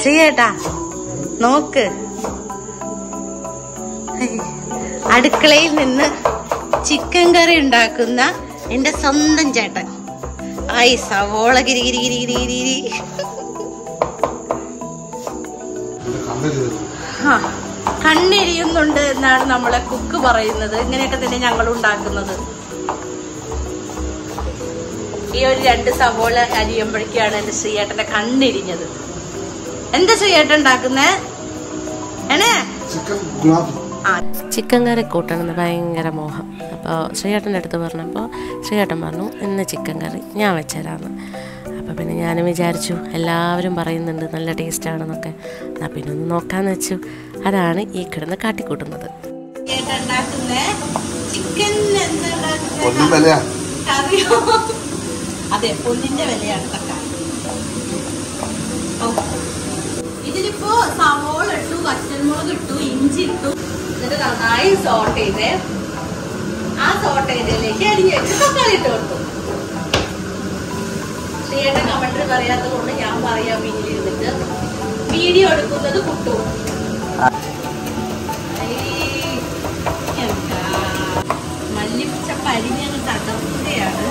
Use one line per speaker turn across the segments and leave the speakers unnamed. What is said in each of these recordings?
ശ്രീയേട്ടാ നോക്ക് അടുക്കളയിൽ നിന്ന് ചിക്കൻ കറി ഉണ്ടാക്കുന്ന എന്റെ സ്വന്തം ചേട്ടൻ ആയി സവോള ഗിരി ഗിരി ഗിരി ഗിരി ഗിരി ഗിരി ആ, കണ്ണെരിയുന്നുണ്ട് എന്നാണ് നമ്മളെ കുക്ക് പറയുന്നത് ഇങ്ങനെയൊക്കെ തന്നെ ഞങ്ങൾ ഉണ്ടാക്കുന്നത് ഈ ഒരു രണ്ട് സവോള അരിയുമ്പോഴേക്കാണ് എന്റെ ശ്രീയേട്ടന്റെ കണ്ണെരിഞ്ഞത് എന്താ ശ്രീയേട്ടൻ ഉണ്ടാക്കുന്നേ ഏണേ
ചിക്കൻ ഗുലാബ്
ആ
ചിക്കൻ കറി കൂട്ടണമെന്ന് ഭയങ്കര മോഹം അപ്പോൾ ശ്രീയേട്ടൻ്റെ അടുത്ത് പറഞ്ഞപ്പോൾ ശ്രീയേട്ടൻ പറഞ്ഞു ഇന്ന് ചിക്കൻ കറി ഞാൻ വെച്ചുതരാമെന്ന് അപ്പോൾ പിന്നെ ഞാനും വിചാരിച്ചു എല്ലാവരും പറയുന്നുണ്ട് നല്ല ടേസ്റ്റാണെന്നൊക്കെ എന്നാൽ പിന്നെ ഒന്ന് നോക്കാമെന്ന് വെച്ചു അതാണ് ഈ കിടന്ന് കാട്ടിക്കൂട്ടുന്നത്
ശ്രീയേട്ടൻ ഉണ്ടാക്കുന്നേ ചിക്കൻ എന്താ
ഒന്നും
ഉണ്ടാക്കുന്നേ
വിലയാ
കറിയോ അതെ പൊന്നിന്റെ വിലയാണ് തക്കാളി ഓ. ഇതിലിപ്പോ സവോള ഇട്ടു പച്ചമുളക് ഇട്ടു ഇഞ്ചി ഇട്ടു എന്നിട്ട് നന്നായി സോട്ട് ചെയ്ത് ആ സോട്ട് ചെയ്തതിലേക്ക് അരിഞ്ഞ് വെച്ച് തക്കാളി ഇട്ട് കൊടുത്തു ശ്രീയേട്ടൻ കമന്ററി പറയാത്തത് കൊണ്ട് ഞാൻ പറയാം പിന്നിലിരുന്നിട്ട് വീഡിയോ എടുക്കുന്നത് കുട്ടു ഐ, എന്താ മല്ലിച്ചപ്പ് അരിഞ്ഞങ്ങ് തകർക്കുകയാണ്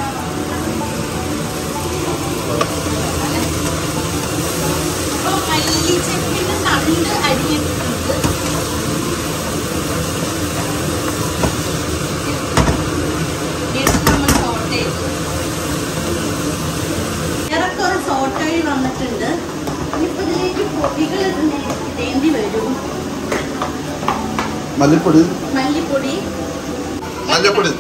അപ്പൊ മല്ലിച്ചപ്പിന്റെ തണ്ട് അരിഞ്ഞിട്ടുണ്ട് ഇത് നമ്മൾ സോട്ട് ചെയ്തു ഏറെക്കുറെ സോട്ടായി വന്നിട്ടുണ്ട് ഇനിയിപ്പോ ഇതിലേക്ക് പൊടികൾ ഇടേണ്ടി വരും
മല്ലിപ്പൊടി
മല്ലിപ്പൊടി
മഞ്ഞപ്പൊടി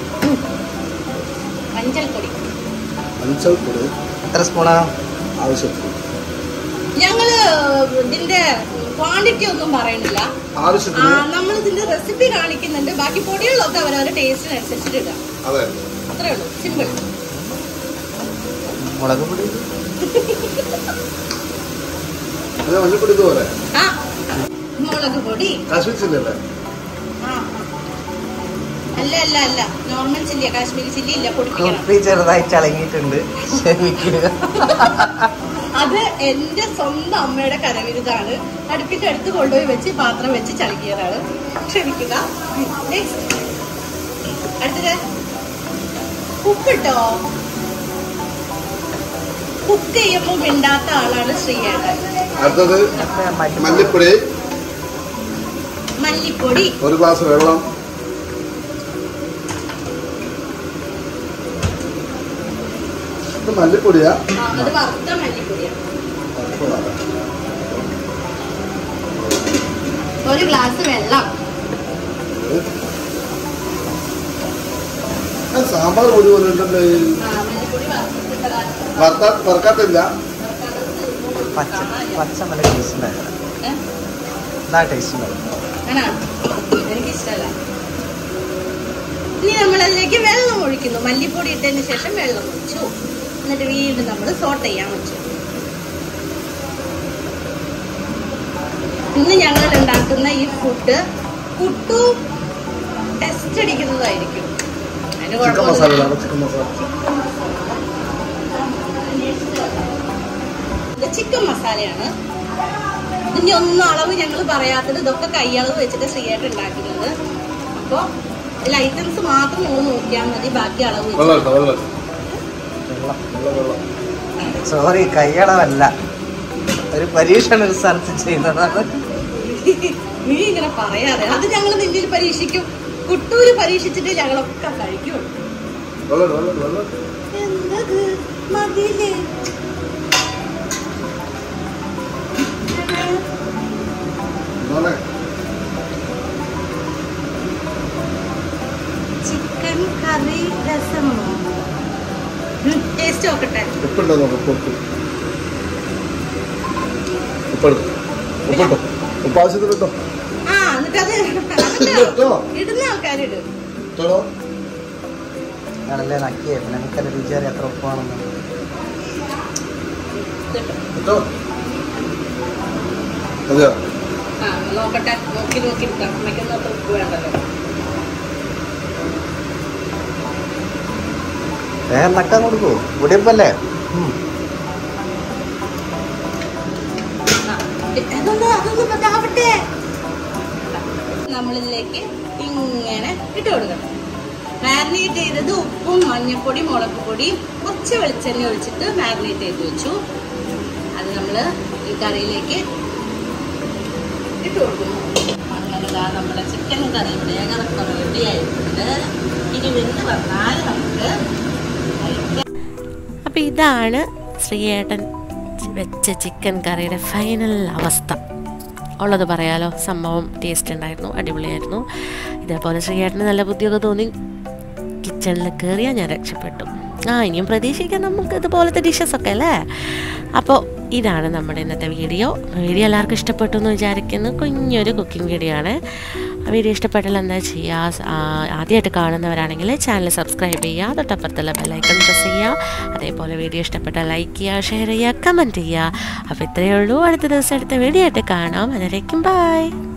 മഞ്ഞൾപ്പൊടി
മഞ്ഞൾപ്പൊടി
എത്ര സ്പൂണാ
ആവശ്യത്തിന്
ഞങ്ങള് ഇതിന്റെ ക്വാണ്ടിറ്റി ഒന്നും പറയണില്ല ആ
ആവശ്യത്തിന്
നമ്മൾ ഇതിന്റെ റെസിപ്പി കാണിക്കുന്നുണ്ട് ബാക്കി പൊടികളിലൊക്കെ അവരവരുടെ ടേസ്റ്റിനനുസരിച്ചിട്ട് ഇടാം
അതെ
അത്രേ ഉള്ളൂ സിമ്പിൾ
മുളക് പൊടി
അതെ മഞ്ഞപ്പൊടി ഇതുപോലെ
ആ മുളക് പൊടി
കാശ്മീർ ചില്ലല്ലേ
ആ ആ. അല്ല അല്ല അല്ല നോർമൽ ചില്ലിയ കാശ്മീരി ചില്ലി ഇല്ല പൊടിപ്പിക്കണം
കുപ്പി ചെറുതായി ചളങ്ങിയിട്ടുണ്ട് ക്ഷമിക്കുക
അത് എന്റെ സ്വന്തം അമ്മയുടെ കരവിരുതാണ് അടുപ്പിന്റെ അടുത്ത് കൊണ്ടുപോയി വെച്ച് പാത്രം വെച്ച് ചളുക്കിയതാണ് ക്ഷമിക്കുക Next. അടുത്തത് ഉപ്പിട്ടോ കുക്ക് ചെയ്യുമ്പോൾ മിണ്ടാത്ത ആളാണ് ശ്രീയേട്ടൻ
അടുത്തത് മല്ലിപ്പൊടി
മല്ലിപ്പൊടി
ഒരു ഗ്ലാസ് വെള്ളം ഇത് മല്ലിപ്പൊടിയാ
ആ, അത് വറുത്ത മല്ലിപ്പൊടിയാണ് ഒരു ഗ്ലാസ് വെള്ളം
ആ, സാമ്പാർ പൊടി പോലെ ഉണ്ടല്ലേ
ആ, മല്ലിപ്പൊടി വറുത്തിട്ടതാണ്
വറുത്ത വറുക്കാത്തില്ല
പച്ച പച്ച നല്ല ടേസ്റ്റ് ഉണ്ടായിരുന്നു
ഏ?
എന്നാ ടേസ്റ്റ് ഉണ്ടായിരുന്നു
ആണോ എനിക്കിഷ്ടമല്ല ഇനി നമ്മളതിലേക്ക് വെള്ളം ഒഴിക്കുന്നു മല്ലിപ്പൊടി ഇട്ടതിന് ശേഷം വെള്ളം ഒഴിച്ചു എന്നിട്ട് വീണ്ടും നമ്മൾ സോട്ട് ചെയ്യാൻ വെച്ചു ഇന്ന് ഞങ്ങൾ ഉണ്ടാക്കുന്ന ഈ ഫുഡ് കുട്ടു ടെസ്റ്റ് അടിക്കുന്നതായിരിക്കും അതിന്
ചിക്കൻ മസാല
കുഴപ്പമൊന്നുമില്ല.
ചിക്കൻ മസാല
ഇത് ചിക്കൻ മസാലയാണ് ഇതിന്റെ ഒന്നും അളവ് ഞങ്ങൾ പറയാത്തത് ഇതൊക്കെ കൈയളവ് വെച്ചിട്ട് ശ്രീയായിട്ട് ഉണ്ടാക്കുന്നത് അപ്പൊ ഇതിൽ ഐറ്റംസ് മാത്രം ഒന്ന് നോക്കിയാൽ മതി ബാക്കി അളവ് വെച്ച്
വെള്ളം ഇട്ടോ വെള്ളം
വെള്ളം
വെള്ളം വെള്ളം
സോറി കൈയളവല്ല ഒരു പരീക്ഷണ ഒരു സ്ഥലത്ത് ചെയ്യുന്നതാണ്
നീ ഇങ്ങനെ പറയാതെ അത് ഞങ്ങൾ നിന്നിൽ പരീക്ഷിക്കും കുട്ടൂര് പരീക്ഷിച്ചിട്ട് ഞങ്ങളൊക്കെ കഴിക്കുള്ളൂ
വെള്ളം വെള്ളം വെള്ളം
എന്തത് മതിയില്ലേ
മോനെ
ചിക്കൻ കറി രസമോ ടേസ്റ്റ് നോക്കട്ടെ
ഉപ്പുണ്ടോ നോക്കാം ഉപ്പ് ഉപ്പെടു ഉപ്പിട്ടോ ഉപ്പ് ആവശ്യത്തിന് ഇട്ടോ
ആ എന്നിട്ട് അത്
ഇട്ടോ
ഇടുന്ന ആൾക്കാരിട്
ഇട്ടോ
ഞാനല്ലേ നക്കിയേ പിന്നെ എനിക്കല്ല രുചി അറിയാം എത്ര ഉപ്പാണെന്ന്
ഇട്ടോ അതെയോ
ആ നോക്കട്ടെ നോക്കി നോക്കി എടുക്കാം അമ്മയ്ക്കൊന്നും അത്ര ഉപ്പ് വേണ്ടല്ലോ
വേഗം നക്കാൻ കൊടുക്കൂ ഇവിടെയപ്പല്ലേ
ആ നമ്മളിതിലേക്ക് ഇങ്ങനെ ഇട്ട് കൊടുക്കണം മാരിനേറ്റ് ചെയ്തത് ഉപ്പും മഞ്ഞൾപ്പൊടി മുളക് പൊടിയും കുറച്ച് വെളിച്ചെണ്ണ ഒഴിച്ചിട്ട് മാരിനേറ്റ് ചെയ്ത് വെച്ചു അത് നമ്മൾ ഈ കറിയിലേക്ക് ഇട്ട് കൊടുക്കുന്നു അങ്ങനെ ദാ നമ്മുടെ ചിക്കൻ കറി ഇവിടെ ഏകദേശം റെഡി ആയിട്ടുണ്ട് ഇനി വെന്ത് വന്നാൽ നമുക്ക് കഴിക്കാം
അപ്പോൾ ഇതാണ് ശ്രീയേട്ടൻ വെച്ച ചിക്കൻ കറിയുടെ ഫൈനൽ അവസ്ഥ ഉള്ളത് പറയാലോ സംഭവം ടേസ്റ്റ് ഉണ്ടായിരുന്നു അടിപൊളിയായിരുന്നു ഇതേപോലെ ശ്രീയേട്ടന് നല്ല ബുദ്ധിയൊക്കെ തോന്നി കിച്ചണിൽ കയറിയാൽ ഞാൻ രക്ഷപ്പെട്ടു ആ ഇനിയും പ്രതീക്ഷിക്കാം നമുക്ക് ഇതുപോലത്തെ ഡിഷസ് ഒക്കെ അല്ലേ അപ്പോൾ ഇതാണ് നമ്മുടെ ഇന്നത്തെ വീഡിയോ വീഡിയോ എല്ലാവർക്കും ഇഷ്ടപ്പെട്ടു എന്ന് വിചാരിക്കുന്നു കുഞ്ഞൊരു കുക്കിംഗ് വീഡിയോ ആണ് ആ വീഡിയോ ഇഷ്ടപ്പെട്ടാൽ എന്താ ചെയ്യുക ആ, ആദ്യമായിട്ട് കാണുന്നവരാണെങ്കിൽ ചാനൽ സബ്സ്ക്രൈബ് ചെയ്യുക തൊട്ടപ്പുറത്തുള്ള ബെല്ലൈക്കൺ പ്രസ് ചെയ്യുക അതേപോലെ വീഡിയോ ഇഷ്ടപ്പെട്ടാൽ ലൈക്ക് ചെയ്യുക ഷെയർ ചെയ്യുക കമൻറ്റ് ചെയ്യുക അപ്പോൾ ഇത്രയേ ഉള്ളൂ അടുത്ത ദിവസം അടുത്ത വീഡിയോ ആയിട്ട് കാണാം അതിലേക്കും ബൈ